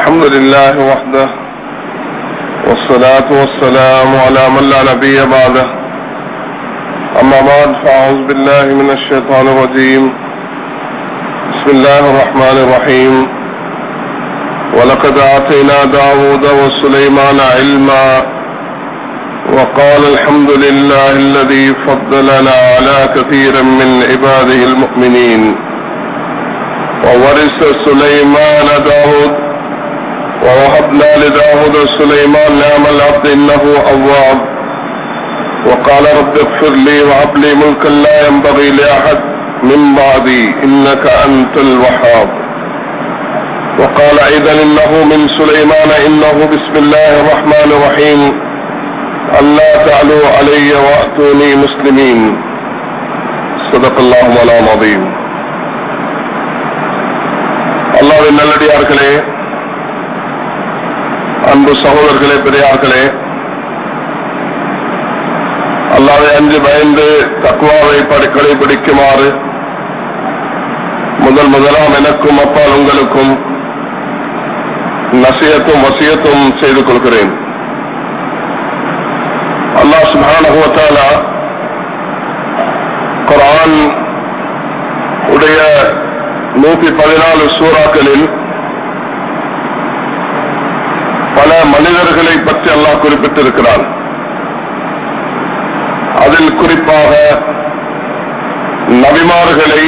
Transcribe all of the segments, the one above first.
الحمد لله وحده والصلاة والسلام على من لا نبي بعده أما بعد فأعوذ بالله من الشيطان الرجيم بسم الله الرحمن الرحيم ولقد آتينا داود وسليمان علما وقال الحمد لله الذي فضلنا على كثير من عباده المؤمنين وورث سليمان داود ووهبنا لداود سليمان نعم العبد انه اواب وقال رب اغفر لي وهب لي ملكا لا ينبغي لاحد من بعدي انك انت الوهاب وقال ايضا انه من سليمان انه بسم الله الرحمن الرحيم الا تعلوا علي واتوني مسلمين صدق الله مولانا العظيم அல்லாவின் நல்லடியார்களே அன்பு சகோதரர்களே பெரியார்களே அல்லாவை அஞ்சு பயந்து தக்குவாவை கடைபிடிக்குமாறு முதல் முதலாம் எனக்கும் அப்பால் உங்களுக்கும் நசியத்தும் வசியத்தும் செய்து கொள்கிறேன் அல்லாஹ் சுபானுவத்தாலா குரான் உடைய நூத்தி பதினாலு சூறாக்களில் பல மனிதர்களை பற்றி அல்லாஹ் குறிப்பிட்டிருக்கிறான் அதில் குறிப்பாக நபிமார்களை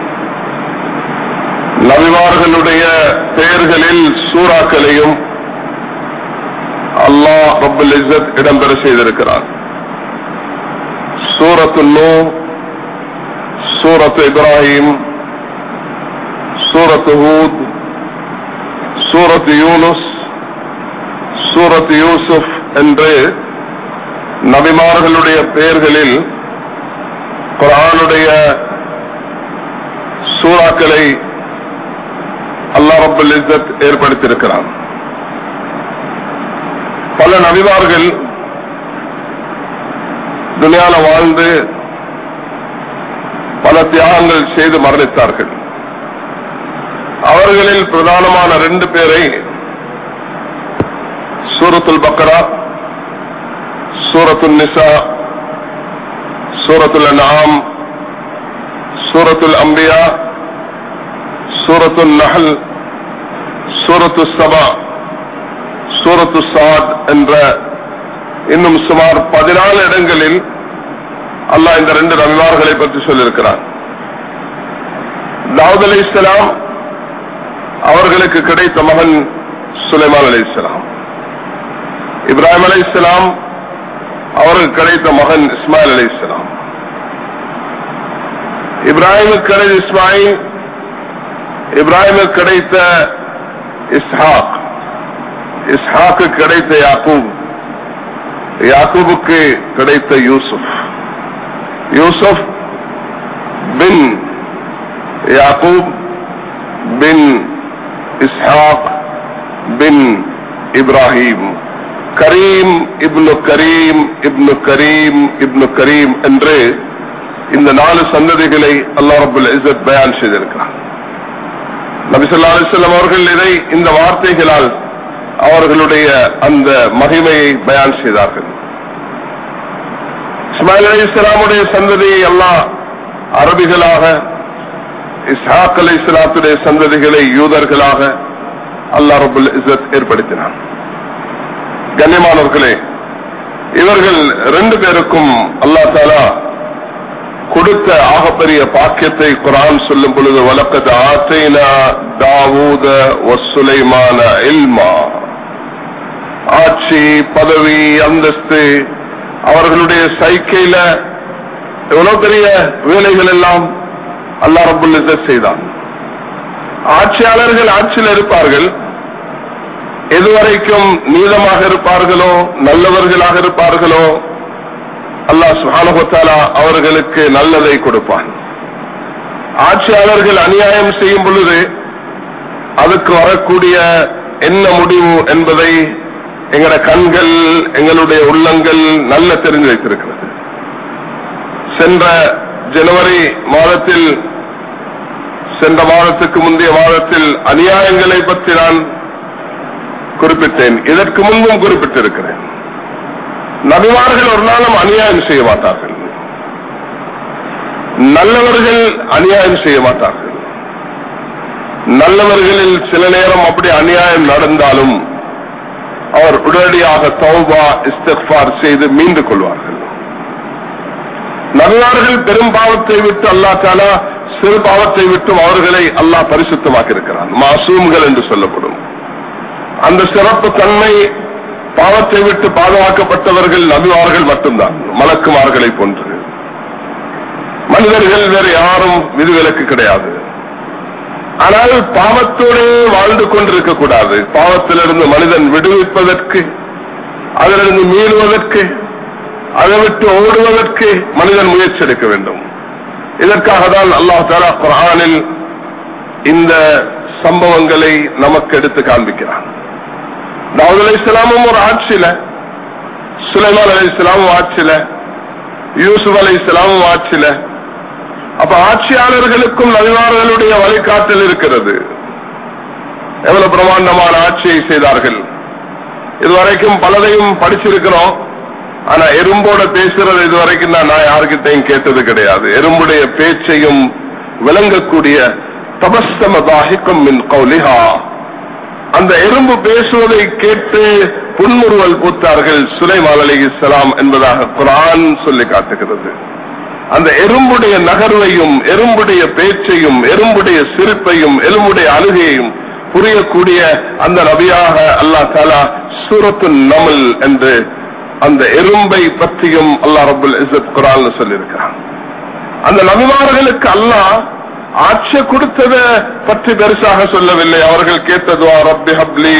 நபிமார்களுடைய பெயர்களில் சூறாக்களையும் அல்லாஹ் ரபுல் இஸ்ஸத் இடம்பெற செய்திருக்கிறார் சூரத்து நூ சூரத்து இப்ராஹிம் சூரத்து ஹூத் சூரத்து யூனுஸ் சூரத்து யூசுப் என்று நபிமார்களுடைய பெயர்களில் குரானுடைய சூறாக்களை அல்லா ரபுல் இஸ்ஸத் ஏற்படுத்தியிருக்கிறான் பல நபிமார்கள் துனியால வாழ்ந்து பல தியாகங்கள் செய்து மரணித்தார்கள் அவர்களில் பிரதானமான ரெண்டு பேரை சூரத்துல் பக்கரா சூரத்துல் நிசா சூரத்துல் அன்ஆம் சூரத்துல் அம்பியா சூரத்துல் நஹல் சூரத்து சபா சூரத்து சாத் என்ற இன்னும் சுமார் பதினாலு இடங்களில் அல்லாஹ் இந்த ரெண்டு ரவிவார்களை பற்றி சொல்லியிருக்கிறார் தாவூத் அலி இஸ்லாம் அவர்களுக்கு கிடைத்த மகன் சுலைமான் அலி இஸ்லாம் இப்ராஹிம் அலி இஸ்லாம் அவருக்கு கிடைத்த மகன் இஸ்மாயில் அலி இஸ்லாம் இப்ராஹிமுக்கு கிடைத்த இஸ்மாயில் இப்ராஹிமுக்கு கிடைத்த இஸ்ஹாக் இஸ்ஹாக்கு கிடைத்த யாக்கூப் யாக்கூபுக்கு கிடைத்த யூசுப் யூசுப் பின் யாக்கூப் பின் இஸ்ஹாக் பின் இப்ராஹிம் கரீம் இப்னு கரீம் இப்னு கரீம் இப்னு கரீம் என்று இந்த நாலு சந்ததிகளை அல்லா ரபுல் இசத் பயான் செய்திருக்கிறார் நபிசல்லா அலிஸ்லாம் அவர்கள் இதை இந்த வார்த்தைகளால் அவர்களுடைய அந்த மகிமையை பயான் செய்தார்கள் இஸ்மாயில் அலி இஸ்லாமுடைய சந்ததியை எல்லாம் அரபிகளாக இஸ்ஹாக் அலி இஸ்லாத்துடைய சந்ததிகளை யூதர்களாக அல்லா ரபுல் இசத் ஏற்படுத்தினார் கண்ணியமானவர்களே இவர்கள் ரெண்டு பேருக்கும் அல்லா தாலா கொடுத்த ஆகப்பெரிய பாக்கியத்தை குரான் சொல்லும் பொழுது வழக்கத்து ஆத்தைனா தாவூத ஒசுலைமான இல்மா ஆட்சி பதவி அந்தஸ்து அவர்களுடைய சைக்கையில எவ்வளவு பெரிய வேலைகள் எல்லாம் அல்லா ரபுல் செய்தான் ஆட்சியாளர்கள் ஆட்சியில் இருப்பார்கள் எதுவரைக்கும் நீளமாக இருப்பார்களோ நல்லவர்களாக இருப்பார்களோ அல்லாஹ் சுஹானுபத்தாலா அவர்களுக்கு நல்லதை கொடுப்பான் ஆட்சியாளர்கள் அநியாயம் செய்யும் பொழுது அதுக்கு வரக்கூடிய என்ன முடிவு என்பதை எங்கட கண்கள் எங்களுடைய உள்ளங்கள் நல்ல தெரிந்து வைத்திருக்கிறது சென்ற ஜனவரி மாதத்தில் சென்ற மாதத்துக்கு முந்தைய மாதத்தில் அநியாயங்களை பற்றி நான் குறிப்பிட்டேன் இதற்கு முன்பும் குறிப்பிட்டிருக்கிறேன் நபிமார்கள் ஒரு நாளும் அநியாயம் செய்ய மாட்டார்கள் நல்லவர்கள் அநியாயம் செய்ய மாட்டார்கள் நல்லவர்களில் சில நேரம் அப்படி அநியாயம் நடந்தாலும் அவர் உடனடியாக தௌபா இஸ்திஃபார் செய்து மீண்டு கொள்வார்கள் நபிமார்கள் பெரும் பாவத்தை விட்டு அல்லா தாலா சிறு பாவத்தை விட்டும் அவர்களை அல்லாஹ் பரிசுத்தமாக்கி இருக்கிறான் மாசூம்கள் என்று சொல்லப்படும் அந்த சிறப்பு தன்மை பாவத்தை விட்டு பாதுகாக்கப்பட்டவர்கள் நபிமார்கள் மட்டும்தான் மலக்குமார்களை போன்று மனிதர்கள் வேறு யாரும் விதிவிலக்கு கிடையாது ஆனால் பாவத்தோடு வாழ்ந்து கொண்டிருக்க கூடாது பாவத்திலிருந்து மனிதன் விடுவிப்பதற்கு அதிலிருந்து மீளுவதற்கு அதை விட்டு ஓடுவதற்கு மனிதன் முயற்சி எடுக்க வேண்டும் இதற்காக தான் அல்லாஹ் தாலா குரானில் இந்த சம்பவங்களை நமக்கு எடுத்து காண்பிக்கிறான் தாவூத் அலி இஸ்லாமும் ஒரு ஆட்சியில சுலைமான் அலி இஸ்லாமும் ஆட்சியில யூசுப் அலி இஸ்லாமும் ஆட்சியில அப்ப ஆட்சியாளர்களுக்கும் நபிமார்களுடைய வழிகாட்டல் இருக்கிறது எவ்வளவு பிரமாண்டமான ஆட்சியை செய்தார்கள் இதுவரைக்கும் பலதையும் படிச்சிருக்கிறோம் ஆனா எறும்போட பேசுறது இதுவரைக்கும் நான் நான் யாருக்கிட்டையும் கேட்டது கிடையாது எறும்புடைய பேச்சையும் விளங்கக்கூடிய தபஸ்தமதாகிக்கும் மின் கௌலிஹா அந்த எறும்பு பேசுவதை கேட்டு புன்முறுவல் பூத்தார்கள் சுலைமான் அலி இஸ்லாம் என்பதாக குரான் சொல்லி காட்டுகிறது அந்த எறும்புடைய நகர்வையும் எறும்புடைய பேச்சையும் எறும்புடைய சிரிப்பையும் எறும்புடைய அழுகையையும் புரியக்கூடிய அந்த நபியாக அல்லா தாலா சூரத்து நமல் என்று அந்த எறும்பை பற்றியும் அல்லா ரபுல் இசத் குரான் சொல்லியிருக்கிறான் அந்த நபிமார்களுக்கு அல்லாஹ் ஆட்சி கொடுத்தத பற்றி பெருசாக சொல்லவில்லை அவர்கள் கேட்டதுவா ரப்பி ஹப்லி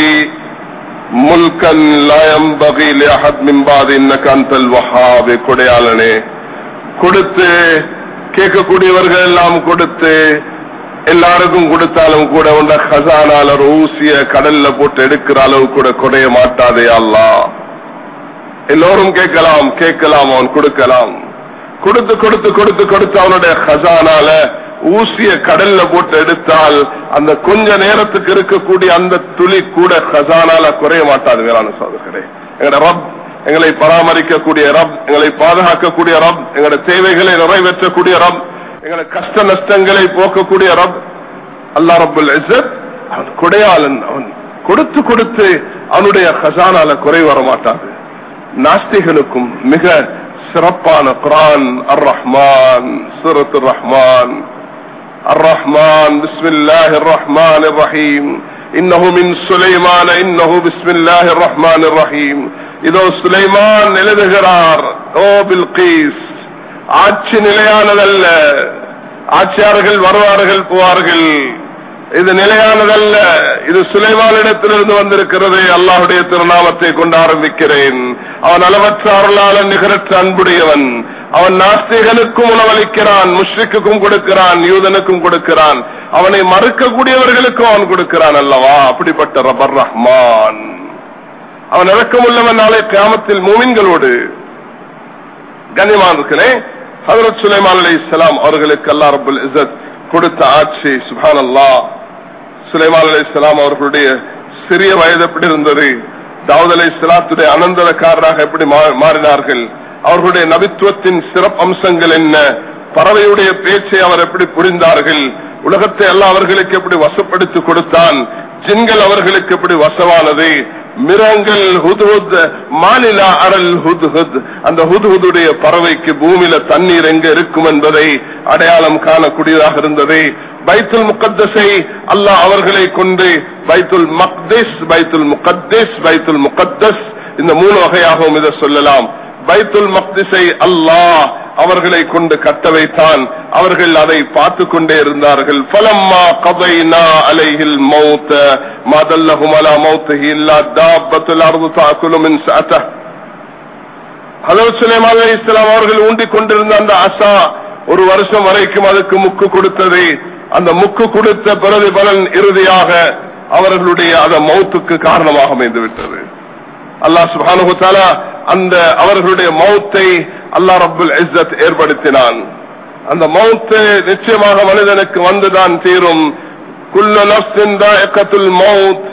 முல்கன் லயம் பகி லியஹத் மின்பாது இன்னக அந்தல் வஹாபி கொடையாளனே கொடுத்து கேட்கக்கூடியவர்கள் எல்லாம் கொடுத்து எல்லாருக்கும் கொடுத்தாலும் கூட உண்ட ஹசானால ஒரு ஊசிய கடல்ல போட்டு எடுக்கிற அளவு கூட குடைய மாட்டாதே அல்லா எல்லோரும் கேட்கலாம் கேட்கலாம் அவன் கொடுக்கலாம் கொடுத்து கொடுத்து கொடுத்து கொடுத்து அவனுடைய ஹசானால ஊசிய கடல்ல போட்டு எடுத்தால் அந்த கொஞ்ச நேரத்துக்கு இருக்கக்கூடிய அந்த துளி கூட ஹசானால குறைய மாட்டாது வேளாண் சோதர்களே எங்கட ரப் எங்களை பராமரிக்கக்கூடிய ரப் எங்களை பாதுகாக்கக்கூடிய ரப் எங்களோட தேவைகளை நிறைவேற்றக்கூடிய ரப் எங்களை கஷ்ட நஷ்டங்களை போக்கக்கூடிய ரப் அல்லா ரபுல் அவன் கொடையாளன் அவன் கொடுத்து கொடுத்து அவனுடைய ஹசானால குறை வர மாட்டாது நாஸ்திகளுக்கும் மிக சிறப்பான குரான் அர் ரஹ்மான் சுரத் ரஹ்மான் الرحمن بسم الله الرحمن الرحيم إنه من سليمان إنه بسم الله الرحمن الرحيم இதோ சுலைமான் எழுதுகிறார் ஓ பில்கீஸ் ஆட்சி நிலையானதல்ல ஆட்சியாளர்கள் வருவார்கள் போவார்கள் இது நிலையானதல்ல இது சுலைமானிடத்திலிருந்து வந்திருக்கிறது அல்லாஹுடைய திருநாமத்தை கொண்டு ஆரம்பிக்கிறேன் அவன் அளவற்ற அருளாளன் நிகரற்ற அன்புடையவன் அவன் நாஸ்திகனுக்கும் உணவளிக்கிறான் முஷ்ரிக்குக்கும் கொடுக்கிறான் யூதனுக்கும் கொடுக்கிறான் அவனை மறுக்கக்கூடியவர்களுக்கும் அவன் கொடுக்கிறான் அல்லவா அப்படிப்பட்ட ரபர் ரஹ்மான் அவன் இறக்கமுள்ளவன் நாளை கிராமத்தில் மூமின்களோடு கண்ணியமானே ஹதரத் சுலைமான் அலி இஸ்லாம் அவர்களுக்கு அல்லா ரபுல் இசத் கொடுத்த ஆட்சி சுபான் அல்லா சுலைமான் அலி இஸ்லாம் அவர்களுடைய சிறிய வயது எப்படி இருந்தது தாவூத் அலி இஸ்லாத்துடைய அனந்தரக்காரராக எப்படி மாறினார்கள் அவர்களுடைய நபித்துவத்தின் சிறப்பு அம்சங்கள் என்ன பறவையுடைய பேச்சை அவர் எப்படி புரிந்தார்கள் உலகத்தை எல்லாம் அவர்களுக்கு எப்படி வசப்படுத்தி கொடுத்தான் ஜின்கள் அவர்களுக்கு எப்படி வசமானது மிருகங்கள் ஹுதுஹுத் மாநிலா அரல் ஹுதுஹுத் அந்த ஹுதுஹுதுடைய பறவைக்கு பூமியில தண்ணீர் எங்க இருக்கும் என்பதை அடையாளம் காணக்கூடியதாக இருந்தது பைத்துல் முகத்தஸை அல்லாஹ் அவர்களை கொண்டு பைத்துல் மக்திஸ் பைத்துல் முகத்திஸ் பைத்துல் முகத்தஸ் இந்த மூணு வகையாகவும் இதை சொல்லலாம் பைத்துல் மக்திஸை அல்லாஹ் அவர்களை கொண்டு கட்ட வைத்தான் அவர்கள் அதை பார்த்து கொண்டே இருந்தார்கள் பலம்மா கதைனா அலைஹில் மௌத்த மதல்லஹும் அலா மௌத்திஹி இல்லா தாபத்துல் அர்து தாக்குலு மின் சாத்தா ஹலரத் சுலைமான் அலி இஸ்லாம் அவர்கள் ஊண்டிக் கொண்டிருந்த அந்த அசா ஒரு வருஷம் வரைக்கும் அதுக்கு முக்கு கொடுத்தது அந்த முக்கு கொடுத்த பிரதிபலன் இறுதியாக அவர்களுடைய அந்த மௌத்துக்கு காரணமாக அமைந்து விட்டது அல்லாஹ் சுபானு தாலா அந்த அவர்களுடைய மௌத்தை அல்லாஹ் ரபுல் இஸ்ஸத் ஏற்படுத்தினான் அந்த மௌத்து நிச்சயமாக மனிதனுக்கு வந்துதான் தீரும் குல்ல நப்சின் தாயக்கத்துல் மௌத்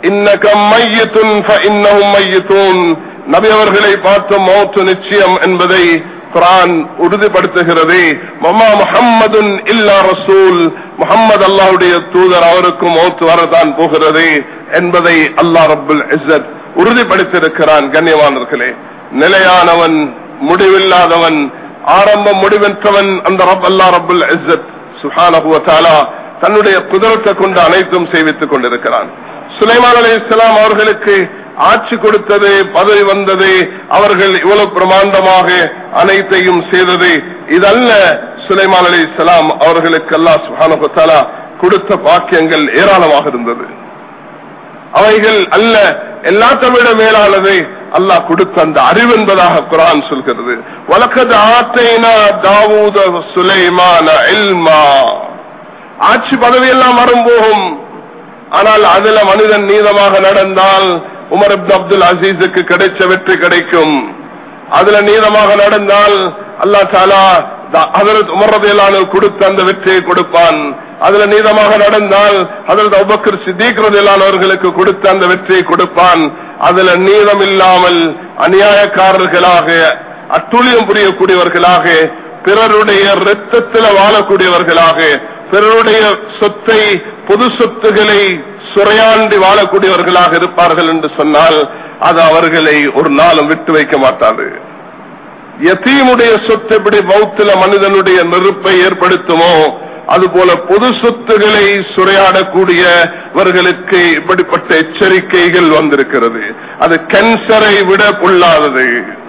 இன்னகம் மையத்துன் இன்னஹும் மையத்தூன் நபி அவர்களை பார்த்த மௌத்து நிச்சயம் என்பதை குரான் உறுதிப்படுத்துகிறது மமா முஹம்மதுன் இல்லா ரசூல் முஹம்மது அல்லாஹ்வுடைய தூதர் அவருக்கும் மௌத்து வரதான் போகிறது என்பதை அல்லாஹ் ரப்புல் இஸ்ஸத் உறுதிப்படுத்தியிருக்கிறான் கண்ணியவானர்களே நிலையானவன் முடிவில்லாதவன் ஆரம்பம் முடிவெற்றவன் அந்த ரப் அல்லா ரப்புல் இஸ்ஸத் சுஹானஹு வ தஆலா தன்னுடைய குதிரத்தை கொண்டு அனைத்தும் செய்வித்துக் கொண்டிருக்கிறான் சுலைமான் அலி இஸ்லாம் அவர்களுக்கு ஆட்சி கொடுத்தது பதவி வந்தது அவர்கள் இவ்வளவு பிரமாண்டமாக அனைத்தையும் செய்தது இதல்ல சுலைமான் அலி இஸ்லாம் அவர்களுக்கு அல்லா சுஹானஹு வ தஆலா கொடுத்த பாக்கியங்கள் ஏராளமாக இருந்தது அவைகள் அல்ல எல்லாத்தை விட மேலானது அல்லாஹ் கொடுத்த அந்த அறிவு என்பதாக குரான் சொல்கிறது வழக்கது ஆத்தைனா தாவூத சுலைமான இல்மா ஆட்சி பதவி எல்லாம் வரும் போகும் ஆனால் அதுல மனிதன் நீதமாக நடந்தால் உமர் இப்னு அப்துல் அசீஸுக்கு கிடைச்ச வெற்றி கிடைக்கும் அதுல நீதமாக நடந்தால் அல்லா தாலா ஹதரத் உமர் ரதியலானு கொடுத்த அந்த வெற்றியை கொடுப்பான் அதுல நீதமாக நடந்தால் ஹதரத் அபக்கர் சித்திக் ரதியலானவர்களுக்கு கொடுத்த அந்த வெற்றியை கொடுப்பான் அதுல நீதம் இல்லாமல் அநியாயக்காரர்களாக அட்டுழியம் புரியக்கூடியவர்களாக பிறருடைய இரத்தத்தில் வாழக்கூடியவர்களாக பிறருடைய சொத்தை பொது சொத்துகளை சுரையாண்டி வாழக்கூடியவர்களாக இருப்பார்கள் என்று சொன்னால் அது அவர்களை ஒரு நாளும் விட்டு வைக்க மாட்டாது யத்தீமுடைய சொத்து எப்படி பௌத்தில மனிதனுடைய நெருப்பை ஏற்படுத்துமோ அதுபோல பொது சொத்துகளை சுரையாடக்கூடியவர்களுக்கு இப்படிப்பட்ட எச்சரிக்கைகள் வந்திருக்கிறது அது கேன்சரை விட பொல்லாதது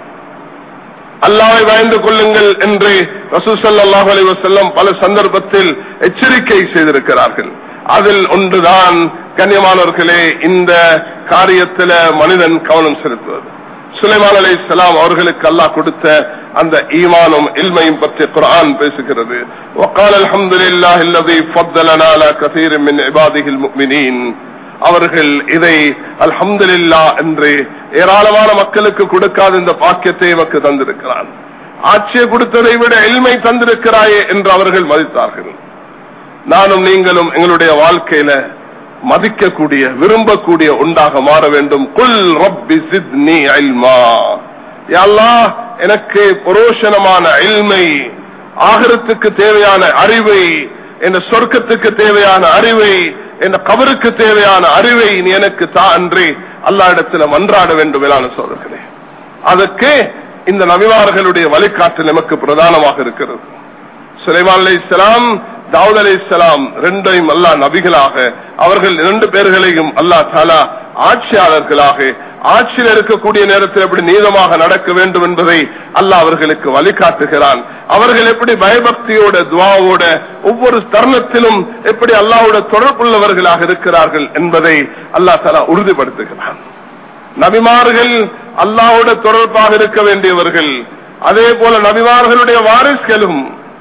அல்லாவை பயந்து கொள்ளுங்கள் என்று ரசூசல்லாஹ் அலி வசல்லம் பல சந்தர்ப்பத்தில் எச்சரிக்கை செய்திருக்கிறார்கள் அதில் ஒன்றுதான் கண்ணியமானவர்களே இந்த காரியத்தில மனிதன் கவனம் செலுத்துவது சுலைமான் அலி இஸ்லாம் அவர்களுக்கு அல்லாஹ் கொடுத்த அந்த ஈமானும் இல்மையும் பற்றி குரான் பேசுகிறது وقال الحمد لله الذي فضلنا على كثير من عباده المؤمنين அவர்கள் இதை அல்ஹம்துலில்லா என்று ஏராளமான மக்களுக்கு கொடுக்காத இந்த பாக்கியத்தை எமக்கு தந்திருக்கிறான் ஆட்சியை கொடுத்ததை விட எல்மை தந்திருக்கிறாயே என்று அவர்கள் மதித்தார்கள் நானும் நீங்களும் எங்களுடைய வாழ்க்கையில மதிக்கக்கூடிய விரும்பக்கூடிய உண்டாக மாற வேண்டும் குல் ரப்பி சித்னி அல்மா அல்லாஹ் எனக்கு புரோஷனமான இல்மை ஆகரத்துக்கு தேவையான அறிவை என் சொர்க்கத்துக்கு தேவையான அறிவை என் கபருக்கு தேவையான அறிவை நீ எனக்கு தா அன்றி அல்லா இடத்துல மன்றாட வேண்டும் என சொல்கிறேன் அதற்கு இந்த நபிமார்களுடைய வழிகாட்டு நமக்கு பிரதானமாக இருக்கிறது சுலைமான் அலி இஸ்லாம் தாவூத் அலி இஸ்லாம் ரெண்டையும் அல்லா நபிகளாக அவர்கள் இரண்டு பேர்களையும் அல்லா தாலா ஆட்சியாளர்களாக ஆட்சியில் இருக்கக்கூடிய நேரத்தில் எப்படி நீதமாக நடக்க வேண்டும் என்பதை அல்லாஹ் அவர்களுக்கு வழிகாட்டுகிறான் அவர்கள் எப்படி பயபக்தியோட துவாவோட ஒவ்வொரு தருணத்திலும் எப்படி அல்லாவோட தொடர்புள்ளவர்களாக இருக்கிறார்கள் என்பதை அல்லா தலா உறுதிப்படுத்துகிறான் நபிமார்கள் அல்லாவோட தொடர்பாக இருக்க வேண்டியவர்கள் அதே போல நபிமார்களுடைய வாரிசுகளும்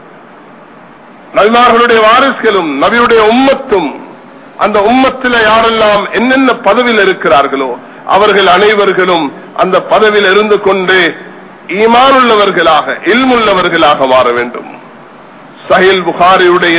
நபிமார்களுடைய வாரிசுகளும் நபியுடைய உம்மத்தும் அந்த உம்மத்தில யாரெல்லாம் என்னென்ன பதவியில் இருக்கிறார்களோ அவர்கள் அனைவர்களும் அந்த பதவியில் இருந்து கொண்டு ஈமான் உள்ளவர்களாக இல்முள்ளவர்களாக மாற வேண்டும் சஹில் புகாரியுடைய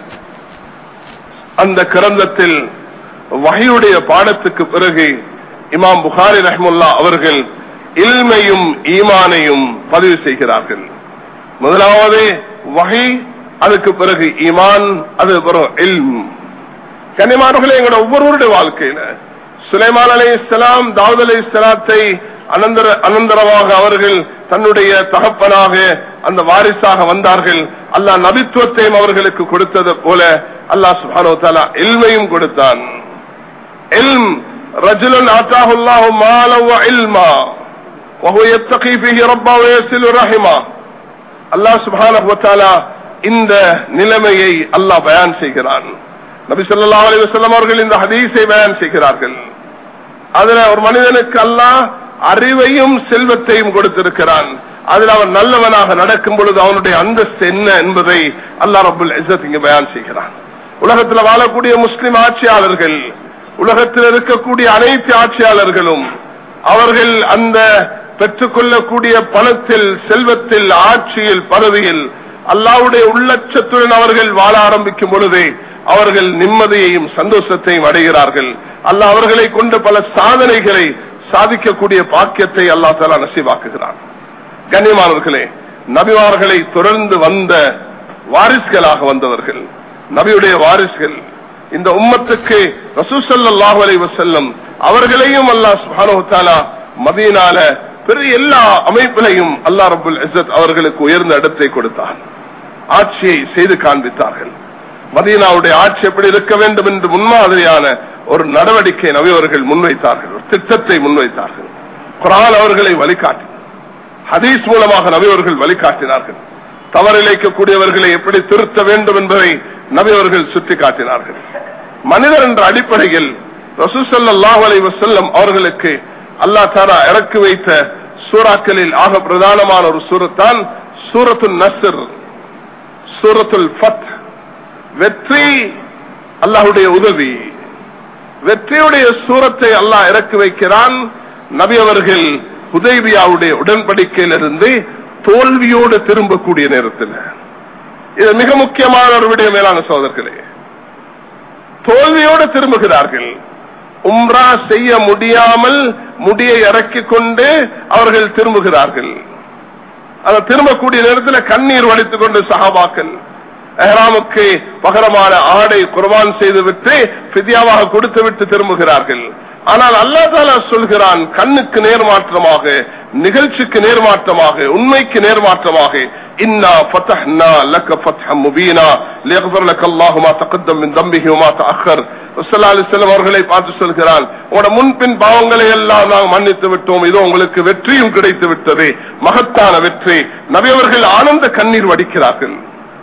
அந்த கிரந்தத்தில் வகையுடைய பாடத்துக்கு பிறகு இமாம் புகாரி ரஹமுல்லா அவர்கள் இல்மையும் ஈமானையும் பதிவு செய்கிறார்கள் முதலாவது வகை அதுக்கு பிறகு ஈமான் அது பிறகு இல்ம் கன்னிமார்களே எங்களோட ஒவ்வொருவருடைய வாழ்க்கையில சுலைமான் அலி இஸ்லாம் தாவூத் அலி இஸ்லாத்தை அனந்தர அனந்தரமாக அவர்கள் தன்னுடைய தகப்பனாக அந்த வாரிசாக வந்தார்கள் அல்லாஹ் நபித்துவத்தையும் அவர்களுக்கு கொடுத்தது போல அல்லாஹ் சுபானோ தாலா இல்மையும் கொடுத்தான் இல்ம் ரஜுலன் ஆத்தாஹுல்லாஹு மாலவ இல்மா وهو يتقي فيه ربه ويصل رحمه அல்லாஹ் சுப்ஹானஹு வ தஆலா இந்த நிலைமையை அல்லாஹ் பயான் செய்கிறான் நபி ஸல்லல்லாஹு அலைஹி வஸல்லம் அவர்கள் இந்த ஹதீஸை பயான் செய்கிறார்கள் அதுல ஒரு மனிதனுக்கு அல்லாஹ் அறிவையும் செல்வத்தையும் கொடுத்திருக்கிறான் அதில் அவன் நல்லவனாக நடக்கும் பொழுது அவனுடைய அந்தஸ்து என்ன என்பதை அல்லாஹ் ரபுல் இஸ்ஸத் இங்கு பயான் செய்கிறான் உலகத்தில் வாழக்கூடிய முஸ்லிம் ஆட்சியாளர்கள் உலகத்தில் இருக்கக்கூடிய அனைத்து ஆட்சியாளர்களும் அவர்கள் அந்த பெற்றுக்கொள்ளக்கூடிய பணத்தில் செல்வத்தில் ஆட்சியில் பதவியில் அல்லாவுடைய உள்ளட்சத்துடன் அவர்கள் வாழ ஆரம்பிக்கும் பொழுது அவர்கள் நிம்மதியையும் சந்தோஷத்தையும் அடைகிறார்கள் அல்லாஹ் அவர்களை கொண்டு பல சாதனைகளை சாதிக்கக்கூடிய பாக்கியத்தை அல்லாஹ் தலா நசிவாக்குகிறான் கண்ணியமானவர்களே நபிமார்களை தொடர்ந்து வந்த வாரிசுகளாக வந்தவர்கள் நபியுடைய வாரிசுகள் இந்த உம்மத்துக்கு ரசூசல்லாஹு அலை வசல்லம் அவர்களையும் அல்லாஹ் சுஹானு தாலா மதீனால பெரிய எல்லா அமைப்பிலையும் அல்லா ரபுல் இசத் அவர்களுக்கு உயர்ந்த இடத்தை கொடுத்தான் ஆட்சியை செய்து காண்பித்தார்கள் மதீனாவுடைய ஆட்சி எப்படி இருக்க வேண்டும் என்று முன்மாதிரியான ஒரு நடவடிக்கை நபியவர்கள் முன்வைத்தார்கள் ஒரு திட்டத்தை முன்வைத்தார்கள் குரான் அவர்களை வழிகாட்டி ஹதீஸ் மூலமாக நபியவர்கள் வழிகாட்டினார்கள் தவறிழைக்கக்கூடியவர்களை எப்படி திருத்த வேண்டும் என்பதை நபியவர்கள் சுட்டிக்காட்டினார்கள் மனிதர் என்ற அடிப்படையில் ரசூசல்லாஹ் அலை வசல்லம் அவர்களுக்கு அல்லா தாரா இறக்கி வைத்த சூறாக்களில் ஆக பிரதானமான ஒரு சூரத்தான் சூரத்துல் நசர் சூரத்துல் ஃபத் வெற்றி அல்லாஹுடைய உதவி வெற்றியுடைய சூரத்தை அல்லாஹ் இறக்கி வைக்கிறான் நபி அவர்கள் உதவியாவுடைய உடன்படிக்கையிலிருந்து தோல்வியோடு திரும்பக்கூடிய நேரத்தில் இது மிக முக்கியமான ஒரு விடய மேலான சோதர்களே தோல்வியோடு திரும்புகிறார்கள் உம்ரா செய்ய முடியாமல் முடியை இறக்கிக் கொண்டு அவர்கள் திரும்புகிறார்கள் அதை திரும்பக்கூடிய நேரத்தில் கண்ணீர் வடித்துக் கொண்டு சகாபாக்கள் எஹ்ராமுக்கு பகரமான ஆடை குர்பான் செய்துவிட்டு பிதியாவாக கொடுத்து விட்டு திரும்புகிறார்கள் ஆனால் அல்லா தாலா சொல்கிறான் கண்ணுக்கு நேர்மாற்றமாக நிகழ்ச்சிக்கு நேர்மாற்றமாக உண்மைக்கு நேர்மாற்றமாக இன்னா ஃபதஹ்னா லக ஃபத்ஹம் முபீனா லியக்ஃபிர் லக அல்லாஹு மா தகத்தம் மின் தம்பிஹி வ மா தஅக்கர் ஸல்லல்லாஹு அலைஹி வஸல்லம் அவர்களை பார்த்து சொல்கிறான் உங்களோட முன்பின் பாவங்களை எல்லாம் நாம் மன்னித்து விட்டோம் இதோ உங்களுக்கு வெற்றியும் கிடைத்து விட்டது மகத்தான வெற்றி நபி அவர்கள் ஆனந்த கண்ணீர் வடிக்கிறார்கள்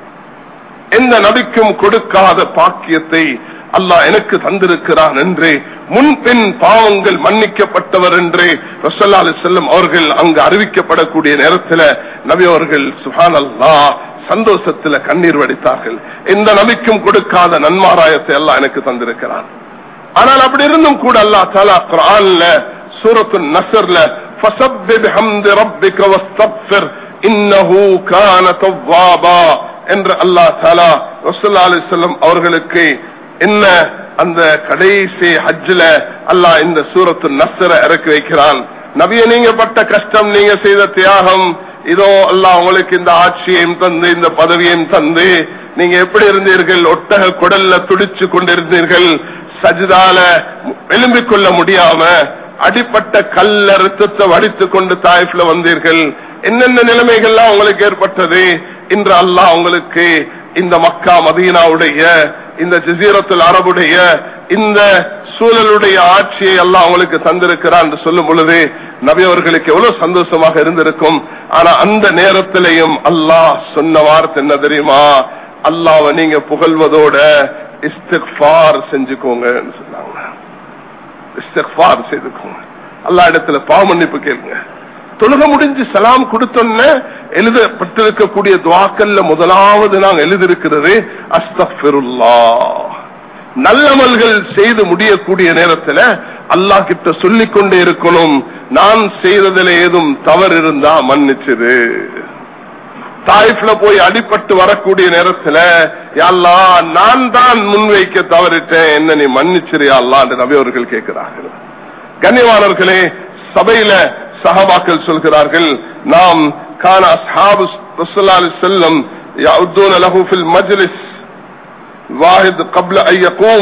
எந்த நபிக்கும் கொடுக்காத பாக்கியத்தை அல்லாஹ் எனக்கு தந்திருக்கிறான் என்று முன்பின் பாவங்கள் மன்னிக்கப்பட்டவர் என்று ரசல்லா அலி செல்லம் அவர்கள் அங்கு அறிவிக்கப்படக்கூடிய நேரத்தில் நபி அவர்கள் சுஹான் அல்லா சந்தோஷத்துல கண்ணீர் வடித்தார்கள் எந்த நபிக்கும் கொடுக்காத நன்மாராயத்தை எல்லாம் எனக்கு தந்திருக்கிறான் ஆனால் அப்படி இருந்தும் கூட அல்லா தாலா குரான்ல சூரத்து நசர்ல فسبح بحمد ربك واستغفر انه كان توابا என்று அல்லாஹ் தாலா ரசூல்லா அலி செல்லம் அவர்களுக்கு என்ன அந்த கடைசி ஹஜ்ல அல்லாஹ் இந்த சூரத்து நசர இறக்கி வைக்கிறான் நபிய நீங்க பட்ட கஷ்டம் நீங்க செய்த தியாகம் இதோ அல்லாஹ் உங்களுக்கு இந்த ஆட்சியையும் தந்து இந்த பதவியையும் தந்து நீங்க எப்படி இருந்தீர்கள் ஒட்டக குடல்ல துடிச்சு கொண்டிருந்தீர்கள் சஜிதால எழும்பிக் கொள்ள முடியாம அடிப்பட்ட கல்ல ரத்தத்தை வடித்து கொண்டு தாய்ஃப்ல வந்தீர்கள் என்னென்ன நிலைமைகள்லாம் உங்களுக்கு ஏற்பட்டது இன்று அல்லாஹ் உங்களுக்கு இந்த மக்கா மதீனாவுடைய இந்த ஜசீரத்துல் அரபுடைய இந்த சூழலுடைய ஆட்சியை எல்லாம் அவங்களுக்கு தந்திருக்கிறான் என்று சொல்லும் பொழுது நபி அவர்களுக்கு எவ்வளவு சந்தோஷமாக இருந்திருக்கும் ஆனா அந்த நேரத்திலையும் அல்லாஹ் சொன்ன வார்த்தை என்ன தெரியுமா அல்லாவை நீங்க புகழ்வதோட இஸ்திக்பார் செஞ்சுக்கோங்கன்னு சொன்னாங்க இஸ்திக்பார் செய்துக்கோங்க அல்லா இடத்துல பாவ மன்னிப்பு கேளுங்க தொழுக முடிஞ்சு சலாம் கொடுத்தோன்னு எழுதப்பட்டிருக்கக்கூடிய துவாக்கல்ல முதலாவது நாங்க எழுதியிருக்கிறது அஸ்தபிருல்லா நல்லமல்கள் செய்து முடியக்கூடிய நேரத்துல அல்லாஹ் கிட்ட சொல்லிக் கொண்டே இருக்கணும் நான் செய்ததுல ஏதும் தவறு இருந்தா மன்னிச்சிரு தாய்ஃப்ல போய் அடிபட்டு வரக்கூடிய நேரத்துல யாழ்லா நான் தான் முன்வைக்க தவறிட்டேன் என்ன நீ மன்னிச்சிரு அல்லா என்று நபி அவர்கள் கேட்கிறார்கள் கண்ணியமானவர்களே சபையில சஹாபாக்கள் சொல்கிறார்கள் நாம் கான அஸ்ஹாபு ரசூலுல்லாஹி அலைஹி வஸல்லம் يعدون له في المجلس واحد قبل ان يقوم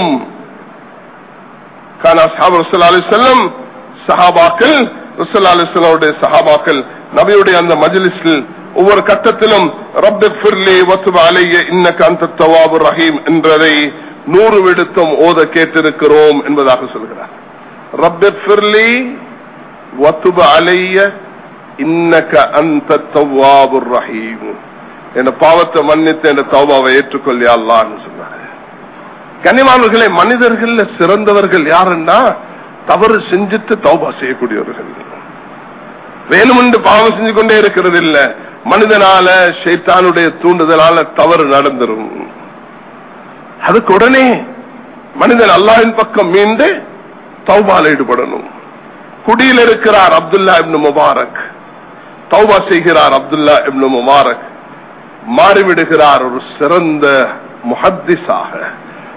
كان اصحاب رسول الله عليه وسلم சஹாபாக்கள் ரசூலுல்லாஹி அலைஹி வஸல்லம் சஹாபாக்கள் நபியுடைய அந்த மஜ்லிஸில் ஒவ்வொரு கட்டத்திலும் ரப்பி ஃபிர்லி வத்துப அலைய இன்னக அந்த தவாபுர் ரஹீம் என்றதை நூறு விடுத்தம் ஓத கேட்டிருக்கிறோம் என்பதாக சொல்கிறார் ரப்பி ஃபிர்லி வத்துப அலைய இன்னக அந்த தவாபுர் ரஹீம் என் பாவத்தை மன்னித்து என் தௌபாவை ஏற்றுக்கொள்ளியா அல்லான்னு சொன்னார் கனிமானவர்களே மனிதர்கள் சிறந்தவர்கள் யாருன்னா தவறு செஞ்சுட்டு தௌபா செய்யக்கூடியவர்கள் வேணுமென்று பாவம் செஞ்சு கொண்டே இருக்கிறது இல்ல மனிதனால ஷைத்தானுடைய தூண்டுதலால தவறு நடந்துரும் அதுக்கு உடனே மனிதன் அல்லாவின் பக்கம் மீண்டு தௌபால ஈடுபடணும் குடியில் இருக்கிறார் அப்துல்லா இப்னு முபாரக் தௌபா செய்கிறார் அப்துல்லா இப்னு முபாரக் மாறிவிடுகிறார் ஒரு சிறந்த முஹத்திஸாக